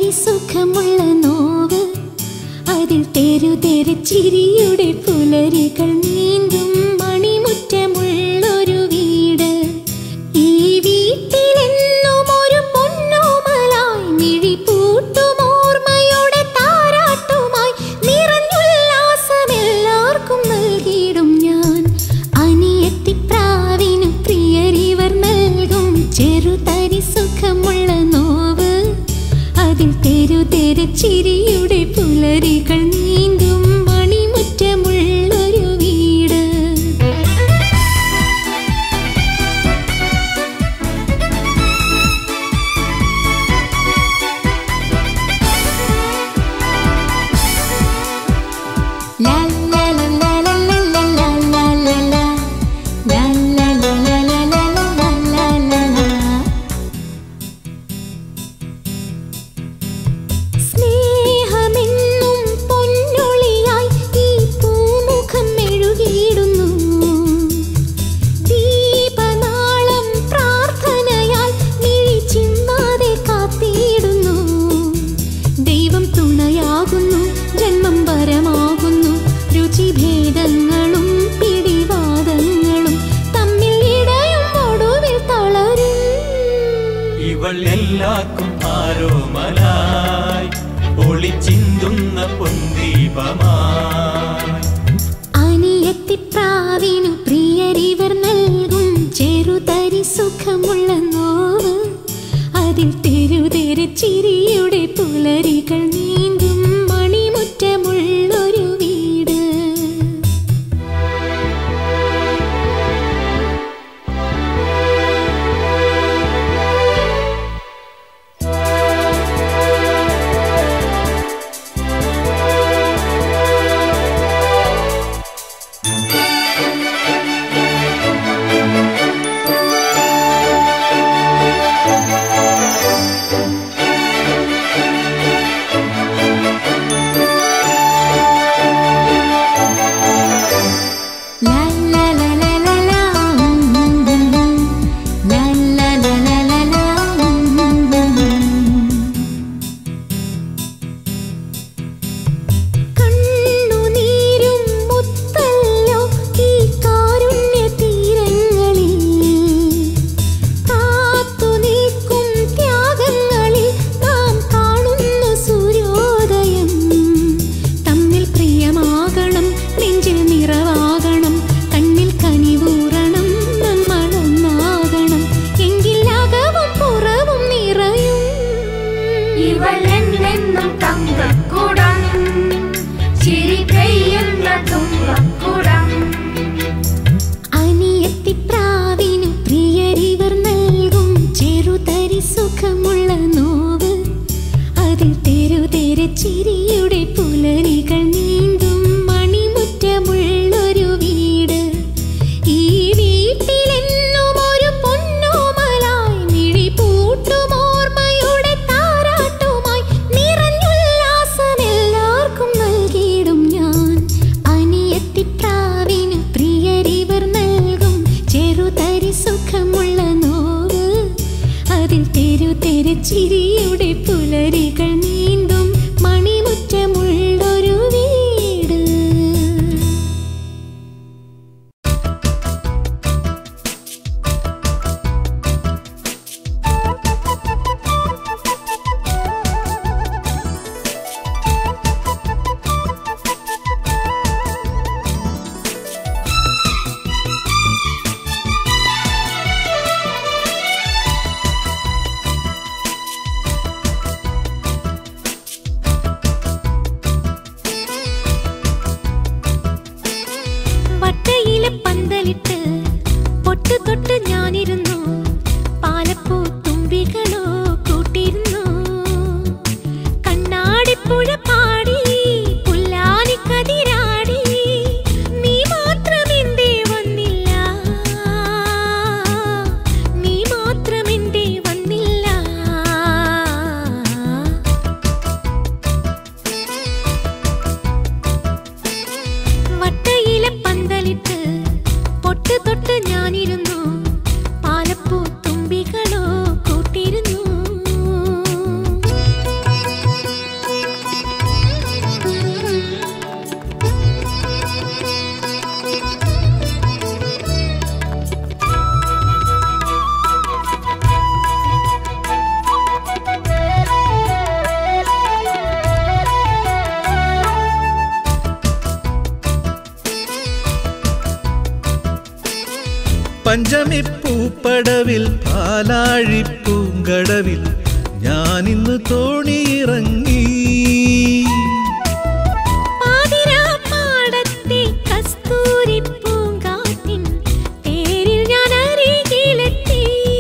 തരി സുഖമുള്ള നോവ് അതിൽ തെരു തെരച്ചിരിയുടെ പുലരികൾ നീന്തും മണിമുറ്റമുള്ളൊരു വീട് ഈ വീട്ടിലെന്നും ഒരു പൊന്നോമലായി മിഴി പൂട്ടും ഓർമ്മയുടെ താരാട്ടുമായി നിറഞ്ഞുല്ലാസമെല്ലാവർക്കും നൽകിയിടും ഞാൻ അനിയത്തിപ്രാവിനു പ്രിയരിവർ നൽകും ചെറുതരി സുഖമുള്ള നോവ് അതിൽ തെരു തെരച്ചിരിയുടെ പുലരികൾ നീന്തും മണിമുറ്റമുള്ളൊരു വീട് La la la la la la la la la la la. La la la la la la la la la la. സ്നേഹമെന്നും പൊന്നൊളിയായി ഈ പൂമുഖം മെഴുകിയിടുന്നു ദീപനാളം പ്രാർത്ഥനയാൽ മിഴി ചിമ്മാതെ കാത്തിയിടുന്നു ദൈവം തുണയാകുന്നു ജന്മം വരമാകുന്നു രുചിഭേദങ്ങളും പിടിവാദങ്ങളും തമ്മിൽ ഇടയും ഒടുവിൽ തളരും ഇവൾ എല്ലാവർക്കും ആരോമലായി ഒളിച്ചിന്തുന്ന പൊന്തീപമായി അനിയത്തിപ്രാവിനു പ്രിയരിവർ നൽകും ചെറുതരി സുഖമുള്ള നോവ് അതിൽ തെരുതെരു ചിരിയുടെ പുലരികൾ നീന്തും മണിമുറ്റമുള്ളൊരു വീട് La la la la la la La la la la la la കണ്ണുനീരും മുത്തല്ലോ ഈ കാരുണ്യ തീരങ്ങളിൽ കാത്തു നിൽക്കും ത്യാഗങ്ങളിൽ നാം കാണുന്നു സൂര്യോദയം തമ്മിൽ പ്രിയമാകണം നെഞ്ചിൽ നിറവാകണം കണ്ണിൽ കനിവൂറണം നമ്മളൊന്നാകണം എങ്കിൽ അകവും പുറവും നിറയും ഇവളെന്നെന്നും തങ്കക്കുടം ചിരി പെയ്യുന്ന തുമ്പക്കുടം അനിയത്തിപ്രാവിനു പ്രിയരിവർ നൽകും ചെറുതരി സുഖമുള്ള നോവ് അതിൽ തെരു തെരച്ചിരിയുടെ പുലരികൾ നീന്തും മണിമുറ്റമുള്ളൊരു വീട് ഈ വീട്ടിലെന്നും ഒരു പൊന്നോമലായി മിഴി പൂട്ടും ഓർമ്മയുടെ താരാട്ടുമായി നിറഞ്ഞുല്ലാസമെല്ലാവർക്കും നൽകിയിടും ഞാൻ അനിയത്തിപ്രാവിനു പ്രിയരിവർ നൽകും ചെറുതരി സുഖമുള്ള നോവ് അതിൽ തെരു തെരച്ചിരിയുടെ പുലരികൾ നീന്തും മണിമുറ്റമുള്ളൊരു വീട് വട്ടയിലെ പന്തലിട്ട് പൊട്ടു തൊട്ട് ഞാനിരുന്നു പാലപ്പൂ തുമ്പികളോ കൂട്ടിരുന്നു കണ്ണാടിപ്പുഴ പാടി പുല്ലാനിക്കതിരാടി നീ മാത്രം എന്തേ വന്നില്ല നീ മാത്രം എന്തേ വന്നില്ല വട്ടയിലെ പന്തലിട്ട് പൊട്ട് തൊട്ട് ഞാനിരുന്നു പാല പഞ്ചമി പൂപ്പടവിൽ പാലാഴിപ്പൂങ്കടവിൽ ഞാനിന്ന് തോണിയിറങ്ങി പാതിരാപ്പാടത്തെ കസ്തൂരി പൂങ്കാറ്റിൻ തേരിൽ ഞാൻ അരികിലെത്തി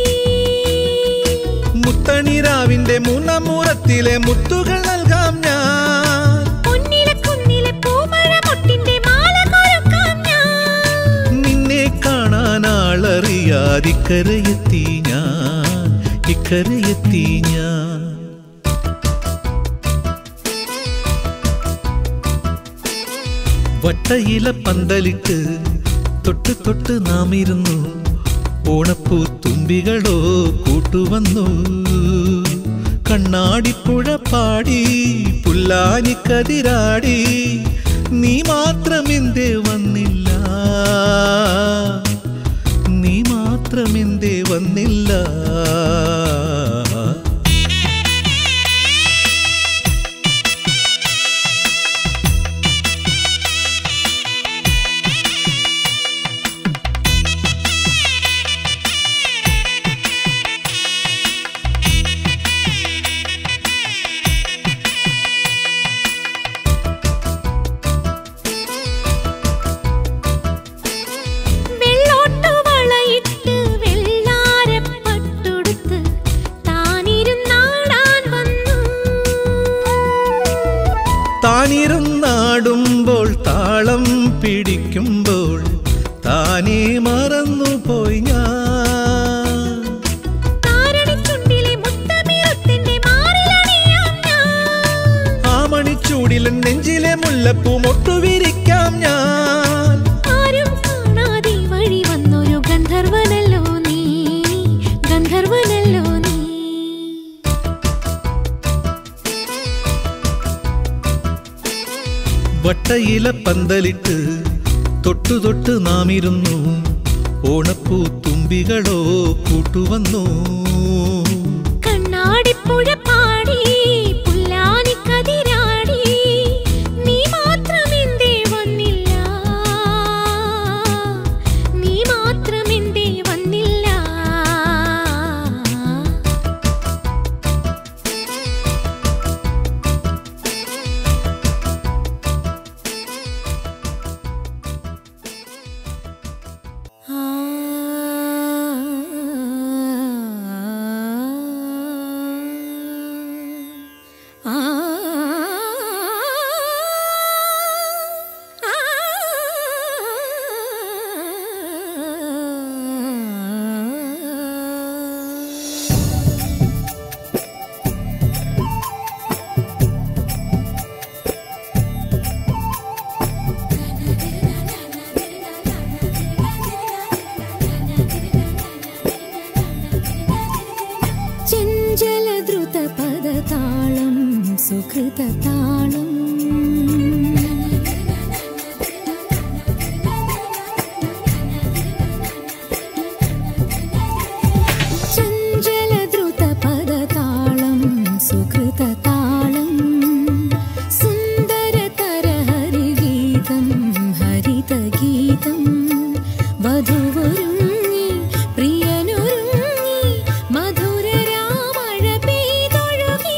മുത്തണിരാവിന്റെ മൂന്നാമൂറത്തിലെ മുത്തുകൾ നൽകാം ഞാൻ പൊന്നിലെ കുന്നിലെ പൂമഴ മുട്ടിന്റെ മാല കൊരുക്കാം ഞാൻ നിന്നെ കാണാൻ ആളറിയാതിക്കരയെത്തി ഞാൻ ഇക്കരയെത്തി ഞാൻ വട്ടയില പന്തലിട്ട് തൊട്ട് തൊട്ട് നാം ഇരുന്നു ഓണപ്പൂ തുമ്പികളോ കൂട്ടുവന്നു കണ്ണാടിപ്പുഴ പാടി പുല്ലാനിക്കതിരാടി നീ മാത്രമെന്തേ വന്നില്ല നീ മാത്രമെന്തേ വന്നില്ല വെള്ളോട്ടു വളയിട്ട് വെള്ളാരപ്പട്ടുടുത്ത് താനിരുന്നാടാൻ വന്നു താനിരുന്നാടുമ്പോൾ താളം പിടിക്കുമ്പോൾ താനേ മറന്നുപോയി ഞാൻ താരണിച്ചുണ്ടിലെ മുത്തമിറുത്തിന്റെ മാറിലണിയാം ഞാൻ ആ മണിച്ചൂടിലൻ നെഞ്ചിലെ മുല്ലപ്പൂ മൊട്ടുവിരിക്കാം ഞാൻ ആരും കാണാതെ വഴി വന്നൊരു ഗന്ധർവനല്ലോ നീ ഗന്ധർവനല്ലോ നീ വട്ടയില പന്തലിട്ട് തൊട്ടു തൊട്ട് നാം ഇരുന്നു ഓണപ്പൂ തുമ്പികളോ കൂട്ടുവന്നു കണ്ണാടിപ്പുഴ പാടി പുല്ലാനിക്കതിരാടി നീ മാത്രമെന്തേ വന്നില്ല നീ മാത്രമെന്തേ വന്നില്ല ആ ആ ചഞ്ചലദ്രുതപദതാളം സുഹൃതതാളം ചഞ്ചലദ്രുതപദതാളം സുഹൃതതാളം സുന്ദരതരഹരിഗീതം ഹരിതഗീതം വധുവൊരുങ്ങി പ്രിയനൊരുങ്ങി മധുരരാമഴ പെയ്തൊഴുകി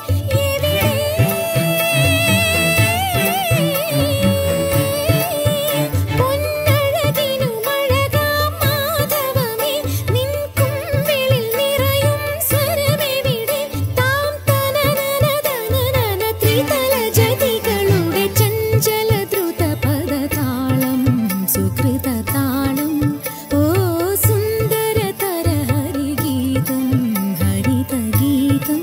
പൊന്നഴകിനു മഴകാം മാധവമേ നിൻ കുമ്പിളിൽ നിറയും സ്വരമെവിടെ താം തനനനനനനന ത്രിതല ജതികളുടെ ചഞ്ചല ദ്രുത പദതാളം സുകൃതതാളം ഓ സുന്ദരതര ഹരിഗീതം ഹരിതഗീതം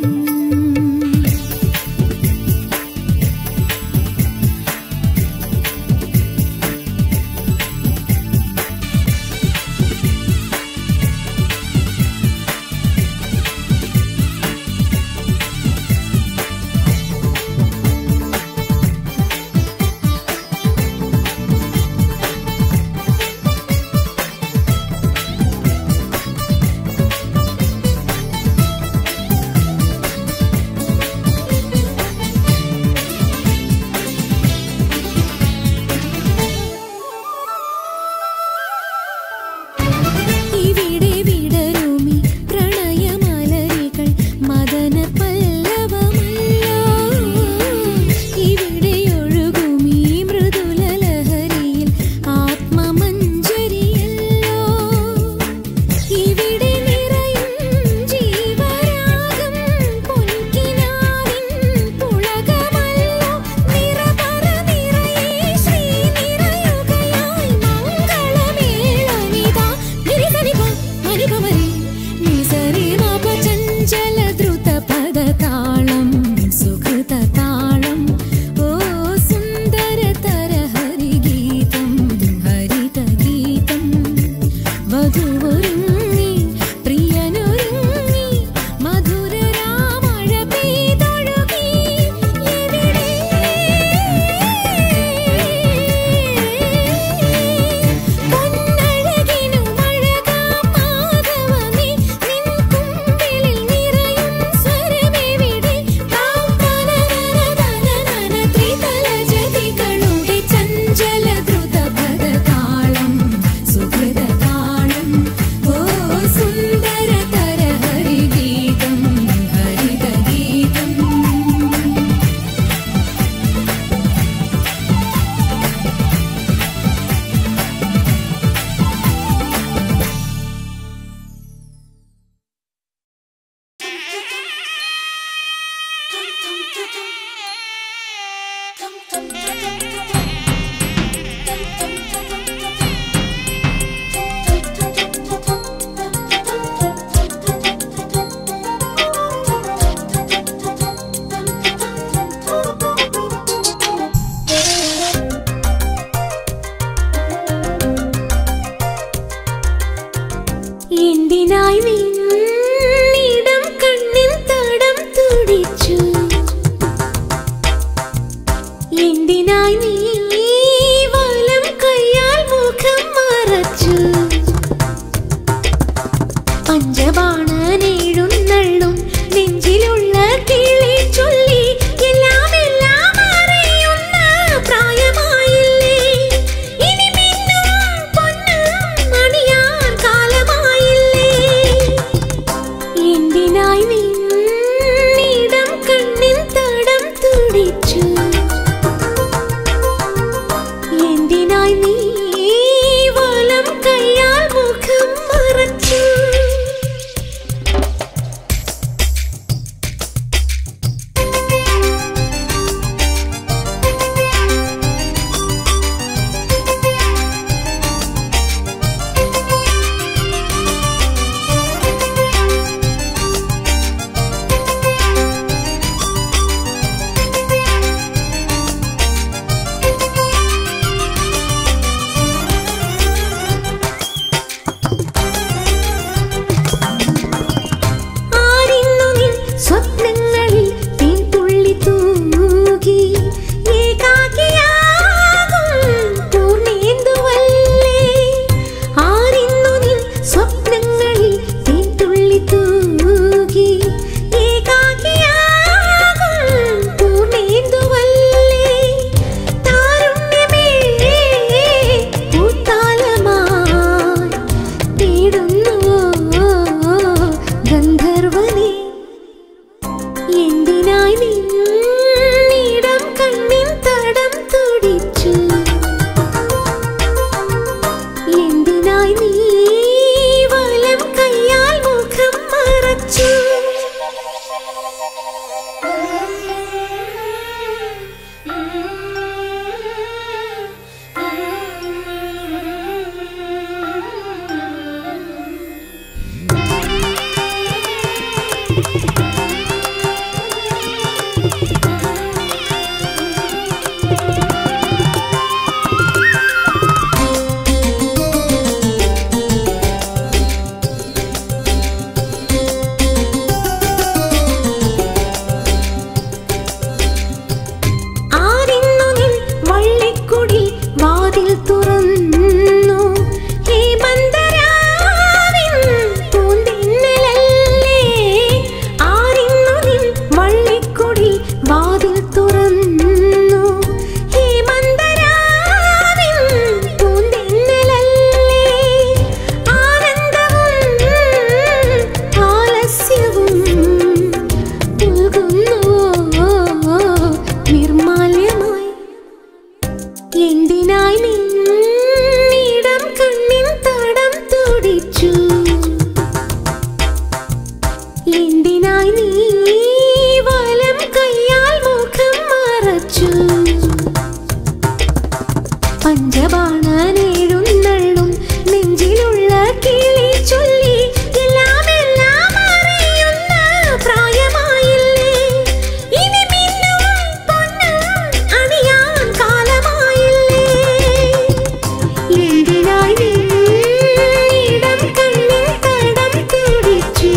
എന്തിനായി ഇടം കണ്ണിൽ തടം തുടിച്ചു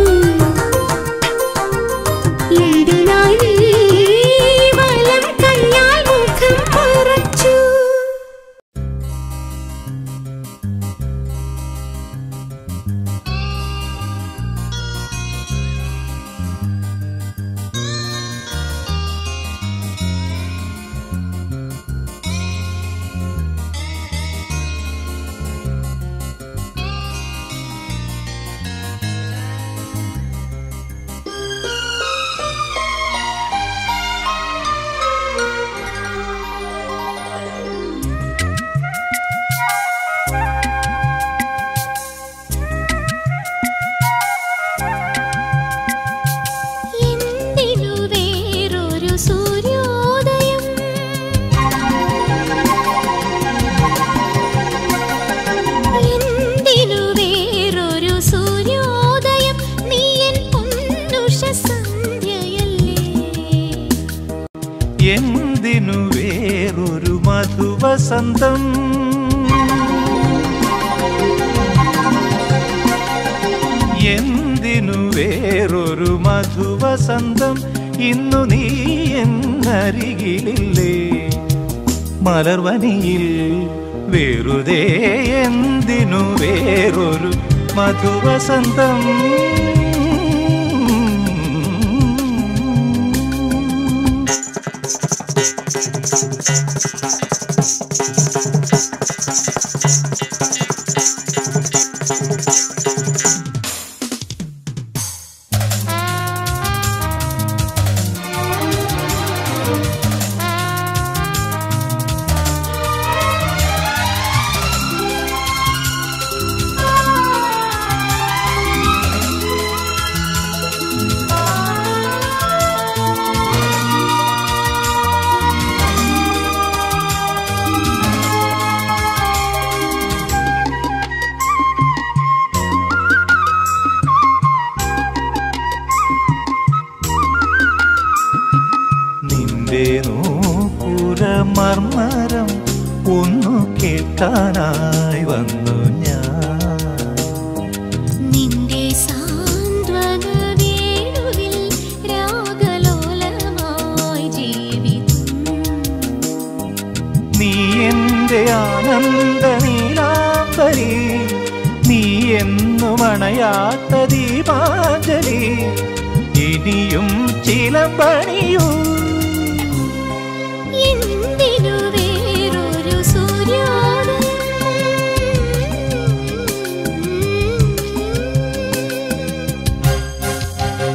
എന്തിനായി വലം കയ്യാൽ മുഖം മറച്ചു എന്തിനു വേറൊരു സൂര്യോദയം എന്തിനു വേറൊരു സൂര്യോദയം നീ എൻ പൊന്നുഷ സന്ധ്യയല്ലേ എന്തിനു വേറൊരു മധുവസന്തം എന്തിനു വേറൊരു മധുവസന്തം ഇന്നു നീ എന്നരികിലില്ലേ മലർവനിയിൽ വെറുതെ എന്തിനു വേറൊരു മധുവസന്തം നിന്റെ നൂപുര മർമരം ഒന്നു കേൾക്കാനായി വന്നു ഞാൻ നിന്റെ സാന്ത്വന വേണുവിൽ രാഗലോലമായി ജീവിതം നീ എന്റെ ആനന്ദ നീലാംബരി നീ എന്നും അണയാത്ത ദീപാഞ്ജലി ഇനിയും ചിലമ്പണിയൂ എന്തിനു വേറൊരു സൂര്യോദയം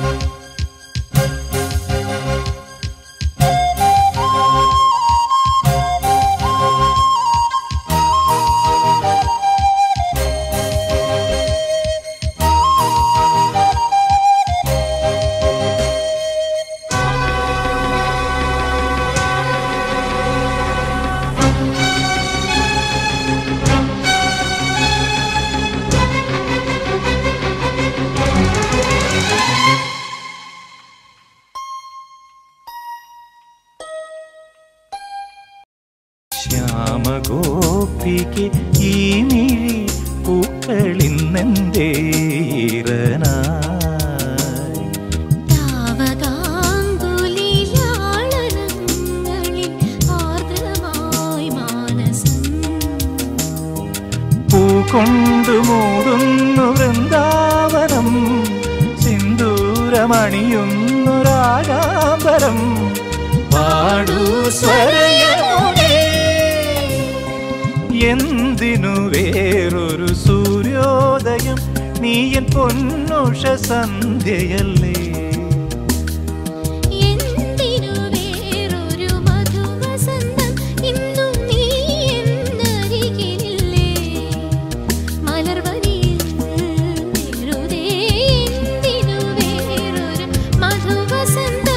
ശ്യാമഗോപിക്ക് ഈ മിഴി പൂക്കളിന്നെന്തേ ഈറനായി താവകാങ്കുലിലാളനങ്ങളിൽ ആർദ്രമായി മാനസം പൂകൊണ്ടു മൂടുന്നു വൃന്ദാവനം സിന്ദൂരമണിയുന്നു രാഗാംബരം പാടൂ സ്വരയമുനേ എന്തിനു വേറൊരു സൂര്യോദയം നീയൻ പൊന്നുഷ സന്ധ്യയല്ലേ എന്തിനു വേറൊരു മധുവസന്തം ഇന്നും നീ എന്നരികിലില്ലേ മലർവനിയിൽ വെറുതെ എന്തിനു വേറൊരു മധുവസന്തം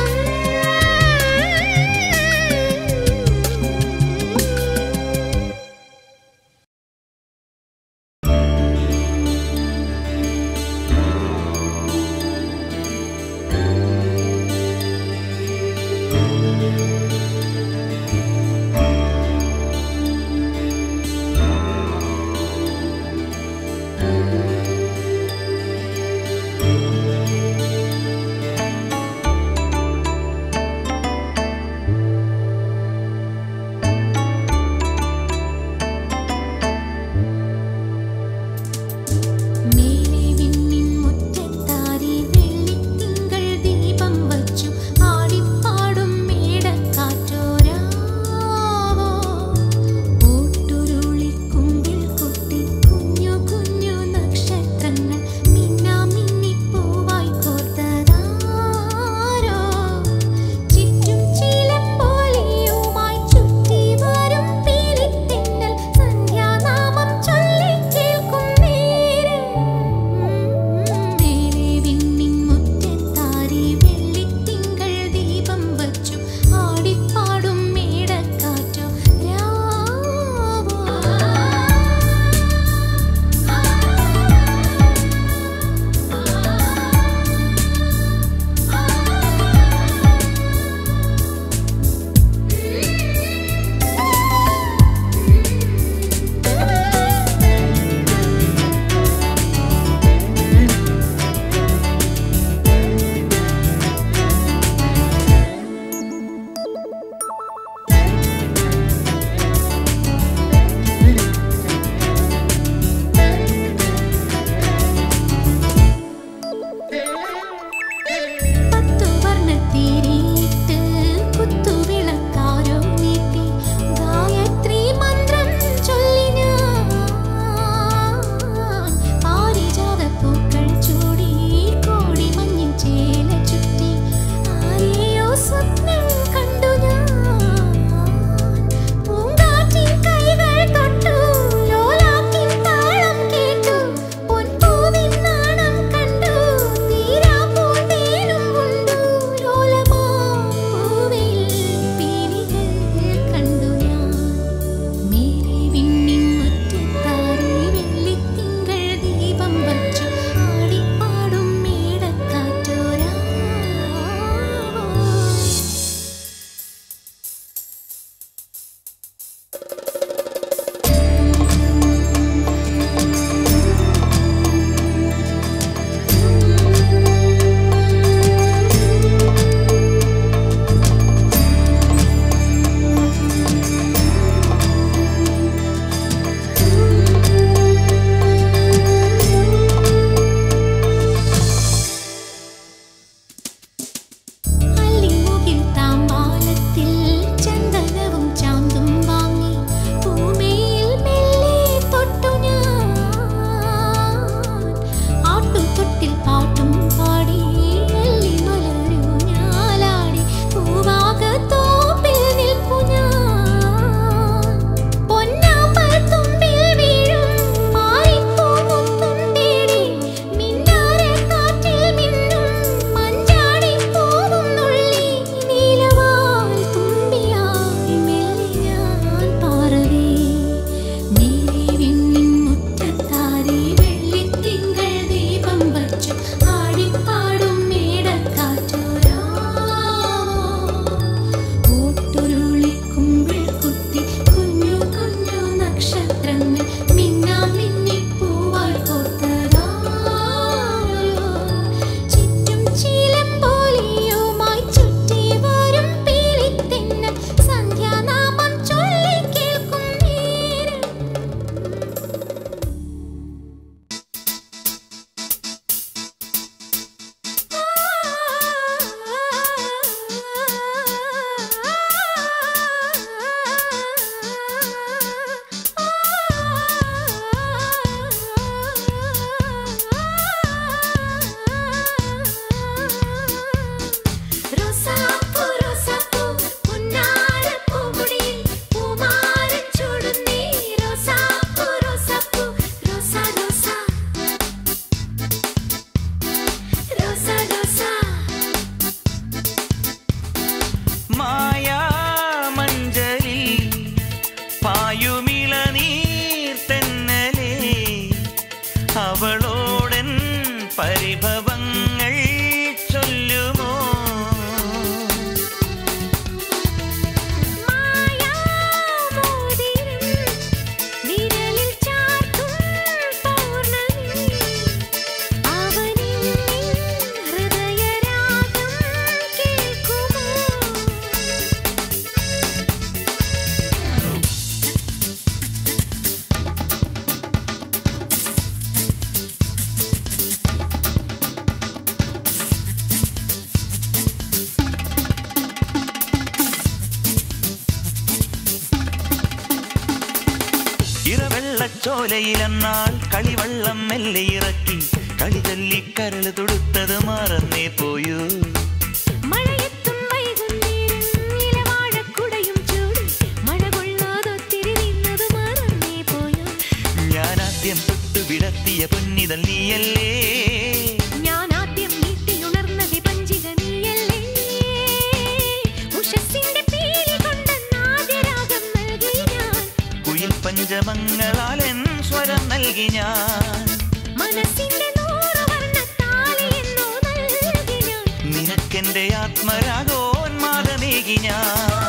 വെള്ളച്ചോലയിലെന്നാൾ കളിവള്ളം മെല്ലെ ഇറക്കി കളി ചൊല്ലി കരള് തൊടുത്തത് മറന്നേ പോയൂ മഴയത്തും വൈകുന്നേരം ഇലവാഴക്കുടയും ചൂടി മഴ കൊള്ളാതൊത്തിരി നിന്നത് മറന്നേ പോയോ ഞാൻ ആദ്യം തൊട്ടു വിടത്തിയ പൊന്നിതൽ നീയല്ലേ ഞാൻ ആദ്യം നീട്ടിയുണർന്ന വിപഞ്ചിക നീയല്ലേ ഉഷസ്സിന്റെ പീലി കൊണ്ട് നാദ്യരാഗം നൽകി ഞാൻ കുയിൽ പഞ്ചമങ്ങളാലെൻ സ്വരം നൽകി ഞാൻ മനസ്സിന്റെ നൂറ് വർണ്ണ താലിയെന്നോ നൽകി ഞാൻ നിനക്കെന്റെ ആത്മരാഗോന്മാദമേകി ഞാൻ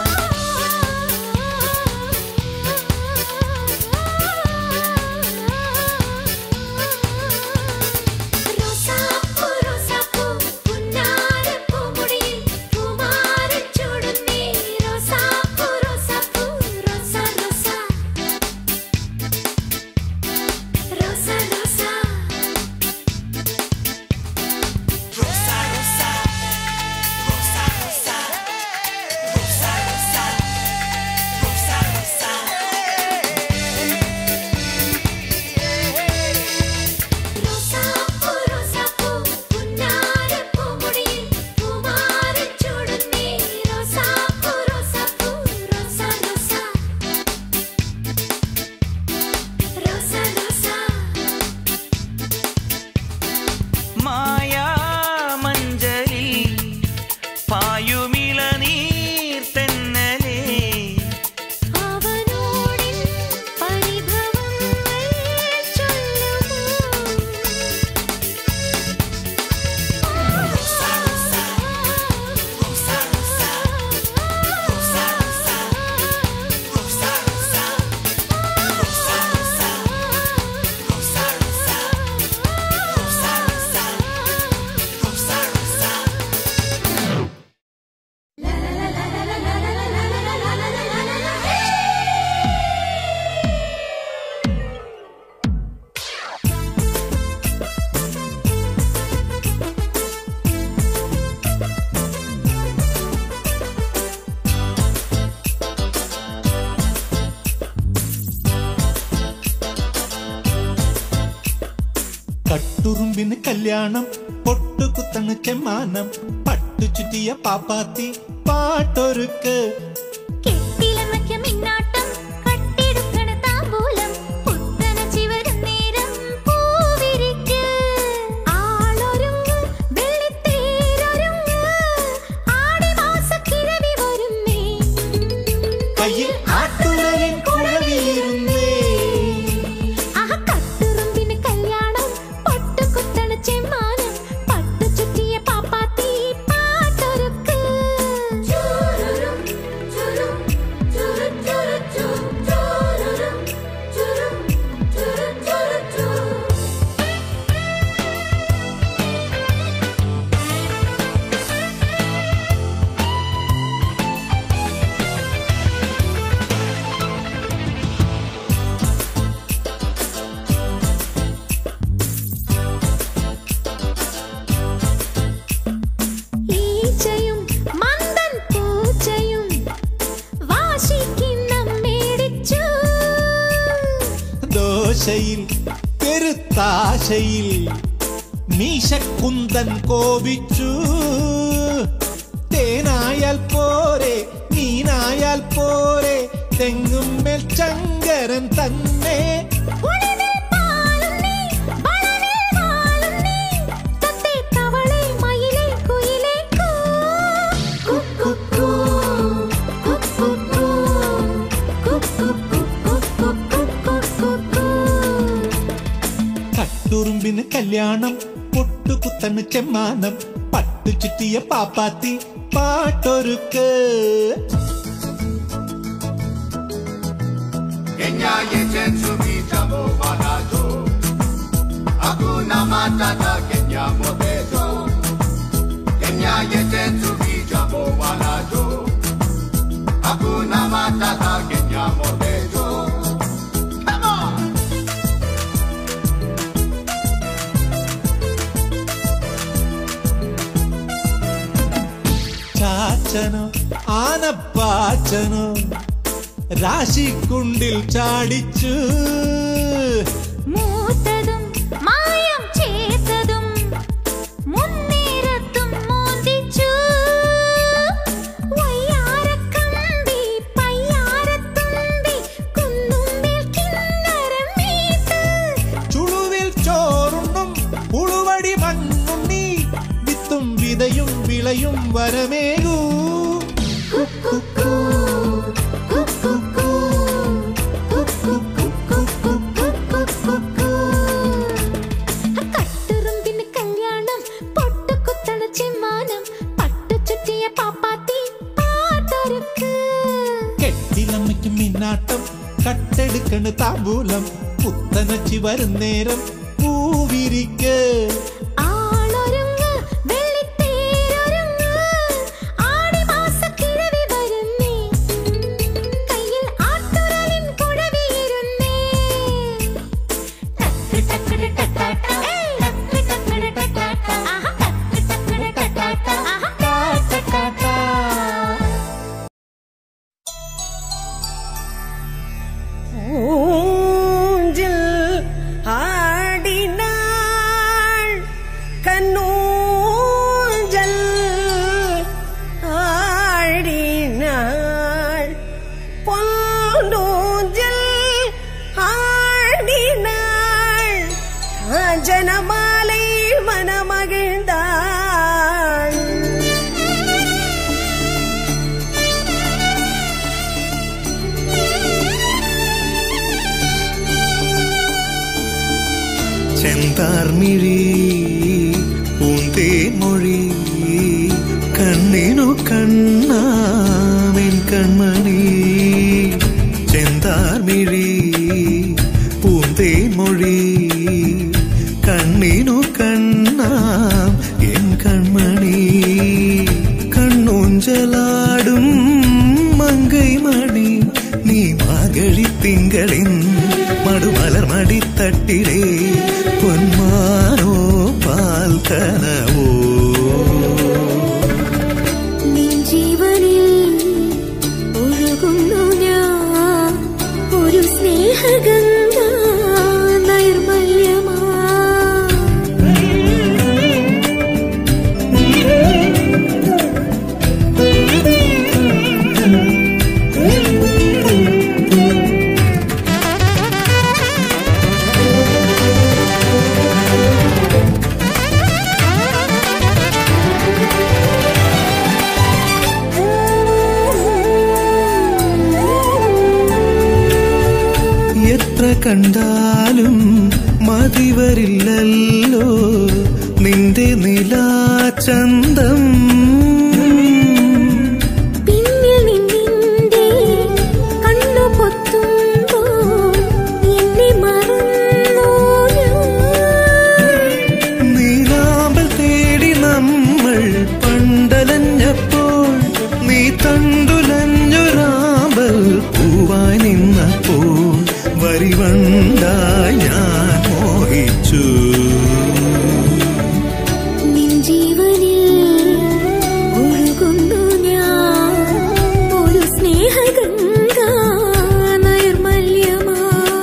റോസാപ്പൂ റോസാപ്പൂ പുന്നാരപ്പൂ മുടിയിൽ പൂമാരി ചൂടുന്നേ റോസാപ്പൂ റോസാപ്പൂ റോസാ റോസാ റോസാ റോസാ റോസാപ്പൂ റോസാപ്പൂ പുന്നാരപ്പൂ മുടിയിൽ പൂമാരി ചൂടുന്നേ റോസാപ്പൂ റോസാപ്പൂ റോസാ റോസാ റോസാ റോസാ മായാ മഞ്ചലിൽ പായുമിള നീർ തെന്നലേ അവനോടിൻ പരിഭവങ്ങൾ ചൊല്ലുമോ കട്ടുറുമ്പിന് കല്യാണം പൊട്ടുകുത്തണ് ചെമ്മാനം പട്ടു ചുറ്റിയ പാപ്പാത്തി പാട്ടൊരുക്ക് കെട്ടിലമയ്ക്ക മിന്നാട്ടം കട്ടെടുക്കണ താമ്പൂലം പുത്തന ചിവരും നേരം പൂവിരിക്ക് ആളൊരുങ്ങ് വെള്ളിത്തേരൊരുങ്ങ് ആടിമാസക്കിഴവി വരുന്നേ കയ്യിൽ ആട്ടുരലിൻ കുഴവിയിരുന്നേ ആഹ കട്ടുറുമ്പിന് കല്യാണം പൊട്ടുകുത്തണ ചെമ്മാനം പട്ടു ചുറ്റിയ പാപ്പാത്തി പാട്ടൊരുക്ക് ചുരുരും ചുരും ചുരു ചുരു ചു ചുരുരും ചുരും ചുരു ചുരു ചു ഈച്ചയും മന്ദൻ പൂച്ചയും വാശിക്കിണ്ണം മേടിച്ചു ദോശയിൽ പെരുത്താശയിൽ മീശക്കുന്തൻ കോപിച്ചു തേനായാൽ പോരെ മീനായാൽ പോരെ തെങ്ങുമ്മേൽ ചങ്കരൻ തന്നെ ഒളിവിൽ പാലും നീ വളവിൽ വാലും നീ തത്തേ തവളെ മയിലേ കുയിലേ കൂ കുക്കുക്കൂ കുക്കുക്കൂ കുക്കുക്കൂ കുക്കുക്കൂ കട്ടുറുമ്പിന് കല്യാണം പൊട്ടുകുത്തണ് ചെമ്മാനം പട്ടു ചുറ്റിയ പാപ്പാത്തി പാട്ടൊരുക്ക് Kenya yetu mitamo wanajo Hakuna matata Kenya motejo Kenya yetu mitamo wanajo Hakuna matata Kenya motejo Come on! ചാച്ചനോ ആനപ്പാച്ചനോ രാശിക്കുണ്ടിൽ ചാടിച്ചു വരമേകൂ കട്ടുറുമ്പിന് കല്യാണം പൊട്ടുകുത്തണ ചെമ്മാനം പട്ടു ചുറ്റിയ പാപ്പാത്തി പാട്ടൊരുക്ക് കെട്ടിലമ്മയ്ക്ക് മിന്നാട്ടം കട്ടെടുക്കണ് താമ്പൂലം പുത്തനച്ചി വരുന്നേരം പൂവിരിക്ക് ആളൊരുങ്ങ് വെള്ളിത്തേരൊരുങ്ങ് ആടിമാസക്കിഴവി വരുന്നേ കയ്യിൽ ആട്ടുരലിൻ കുഴവിയിരുന്നേ ടക്ക് ടക്ക് ടട്ടാട്ട ടക്ക് ടക്ക് ടട്ടാട്ട ആഹാ ടക്ക് ടക്ക് ടട്ടാട്ട ആഹാ ടട്ടാട്ട ஊஞ்சில் ஆடினாள் கண்ணூஞ்சல் ஆடினாள் பொன்னூஞ்சல் ஆடினாள் காஞ்சனமாலை மனமகிழ்ந்தாள் ചെന്താർമിഴി പൂന്തേ മൊഴി കണ്ണിനു കണ്ണാമെൻ കൺമണി ചെന്താർമിഴി പൂന്തേ മൊഴി കണ്ണിനു കണ്ണാം എൻ കൺമണി കണ്ണൂഞ്ചലാടും മങ്കൈ മണി നീ മാർഗഴി തിങ്കളിൻ മടുമലർ മടിത്തട്ടിലേ പൊന്മാനോ പാൽക്കനവോ നിൻ ജീവനിൽ ഒഴുകുന്നു ഞാൻ ഒരു സ്നേഹഗംഗ നൈർമല്യമാ എത്ര കണ്ടാലും മതിവരില്ലല്ലോ നിന്റെ നിലാചന്തം പിന്നിൽ നിന്നിന്റെ കണ്ണു പൊത്തുമ്പോൾ എന്നെ മറന്നു ഞാൻ നീലാമ്പൽ തേടി നമ്മൾ പണ്ടലഞ്ഞപ്പോൾ നീ തണ്ടുലഞ്ഞൊരാമ്പൽ പൂവായി നിന്നപ്പോൾ വരിവണ്ടായി ഞാൻ മോഹിച്ചു നിൻ ജീവനിൽ ഒഴുകുന്നു ഞാൻ ഒരു സ്നേഹഗംഗ നൈർമല്യമാ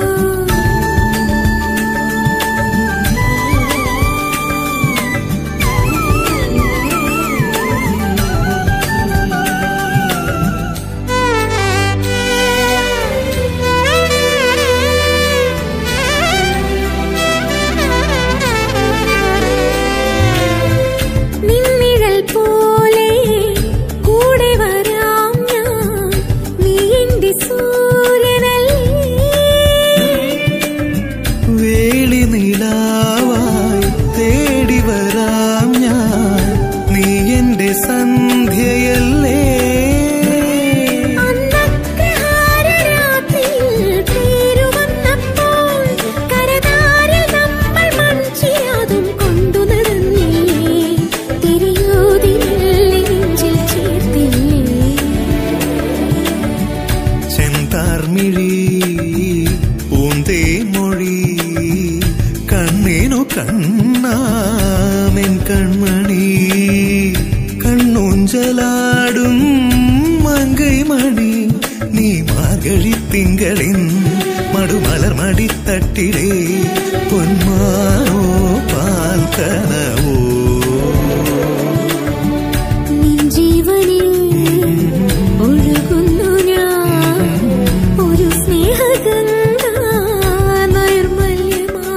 നിന്നിഴൽ പോലെ കൂടെ വരാം ഞാൻ നീ എന്റെ സൂര്യനല്ലേ വേളി നിലാവായി തേടി വരാം ഞാൻ നീ എന്റെ സന്ധ്യയല്ലേ അന്നത്തെ ഹാരരാത്രിയിൽ പേരുവന്നപ്പോൾ കരതാരിൽ നമ്മൾ മൺചിരാതും കൊണ്ടു നടന്നില്ലേ തിരിയോതി മെല്ലെ നെഞ്ചിൽ ചേർത്തില്ലേ ചെന്താർമിഴി പൂന്തേ മൊഴി കണ്ണിനു കണ്ണാമെൻ കൺമണി കണ്ണൂഞ്ചലാടും മങ്കൈ മണി നീ മാർഗഴി തിങ്കളിൻ മടുമലർ മടിത്തട്ടിലേ പൊന്മാനോ പാൽക്കനവോ നിൻ ജീവനിൽ ഒഴുകുന്നു ഞാൻ ഒരു സ്നേഹഗംഗ നൈർമല്യമാ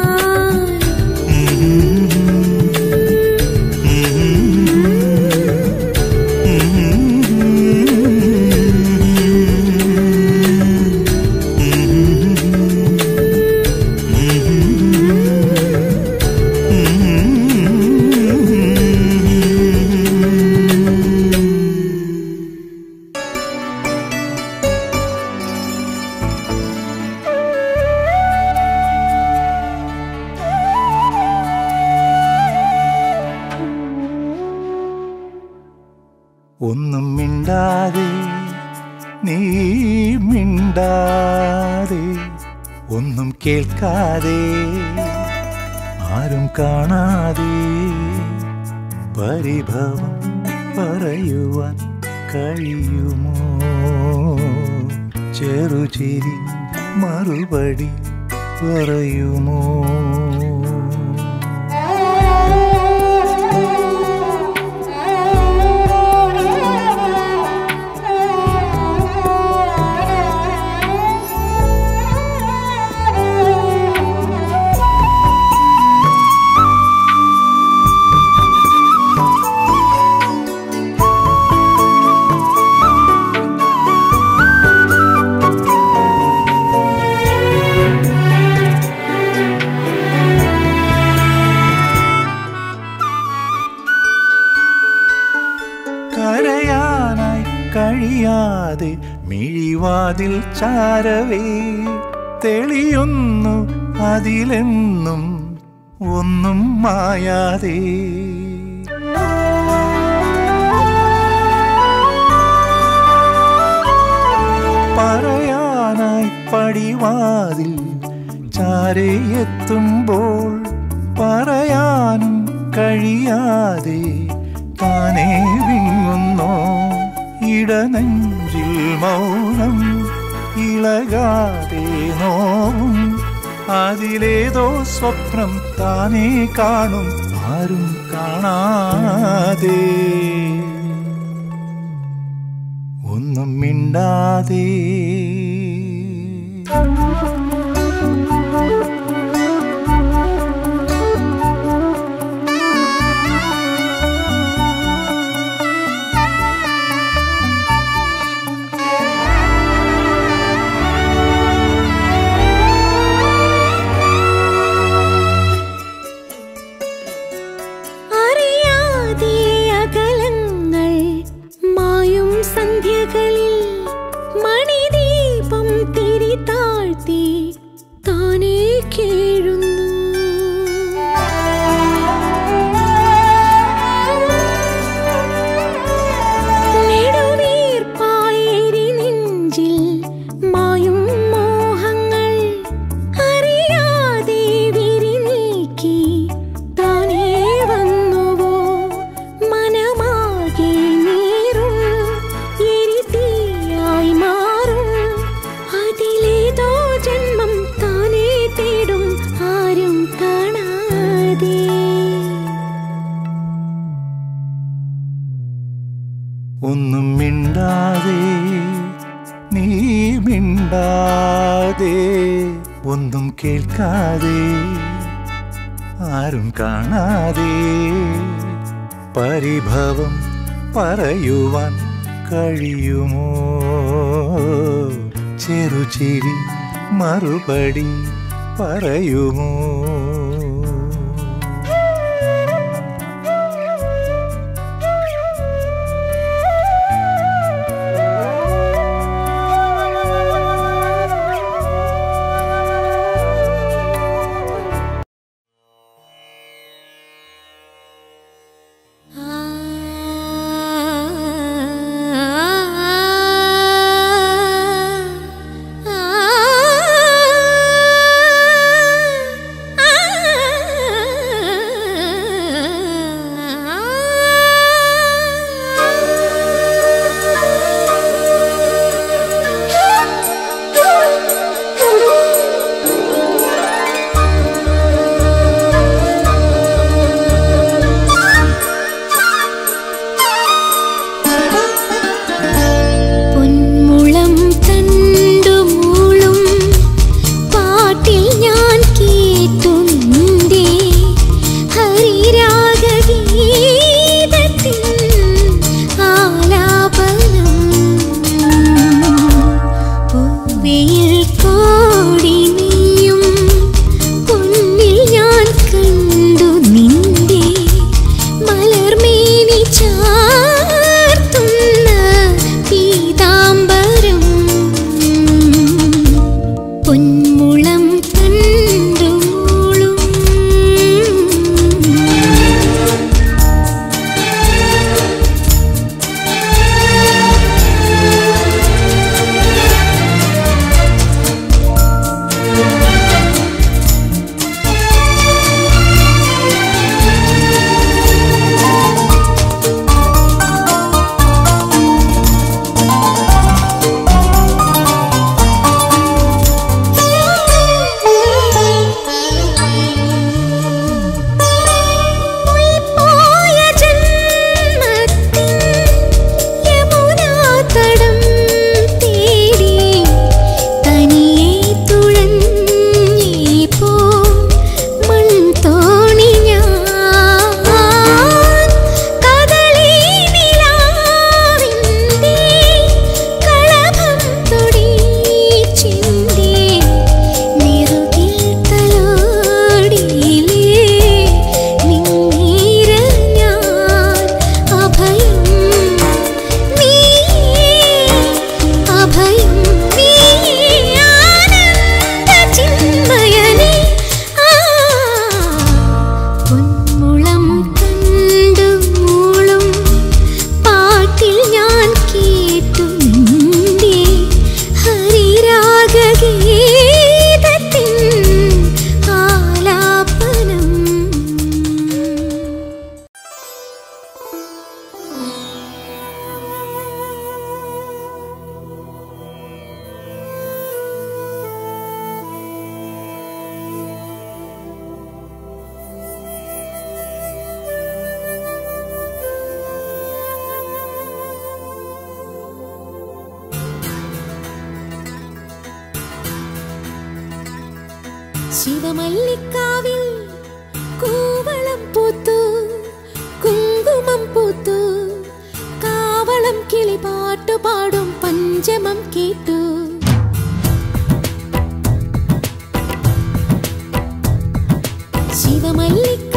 ഒന്നും മിണ്ടാതെ നീ മിണ്ടാതെ ഒന്നും കേൾക്കാതെ ആരും കാണാതെ പരിഭവം പറയുവാൻ കഴിയുമോ ചെറുചിരി മറുപടി പറയുമോ കരയാനായി കഴിയാതെ മിഴിവാതിൽ ചാരവേ തെളിയുന്നു അതിലെന്നും ഒന്നും മായാതെ പറയാനായി പടിവാതിൽ ചാരയെത്തുമ്പോൾ പറയാനും കഴിയാതെ താനേ വിങ്ങുന്നോ ഇടനെഞ്ചിൽ മൗനം ഇളകാതെ നോവും അതിലേതോ സ്വപ്നം താനേ കാണും ആരും കാണാതെ ഒന്നും മിണ്ടാതെ അറിയാതെ അകലങ്ങൾ മായും സന്ധ്യകളിൽ മണിദീപം തിരി താഴ്ത്തി താനേ കേഴുന്നു നെടുവീർപ്പായേരി നെഞ്ചിൽ മായും മോഹങ്ങൾ അറിയാതെ വിരിനീക്കി താനേ വന്നുവോ മനമാകെ നീറും എരിതീയായി മാറും അതിലേതോ ജന്മം താനേ തേടും ആരും കാണാതെ ഒന്നും മിണ്ടാതെ നീ മിണ്ടാതെ ഒന്നും കേൾക്കാതെ ആരും കാണാതെ പരിഭവം പറയുവാൻ കഴിയുമോ ചെറുചിരി മറുപടി പറയുമോ ആ ശിവമല്ലിക്കാവിൽ കൂവളം പൂത്തു കുങ്കുമം പൂത്തു കാവളം കിളിപാട്ടു പാടും പഞ്ചമം കേട്ടു ശിവമല്ലിക്ക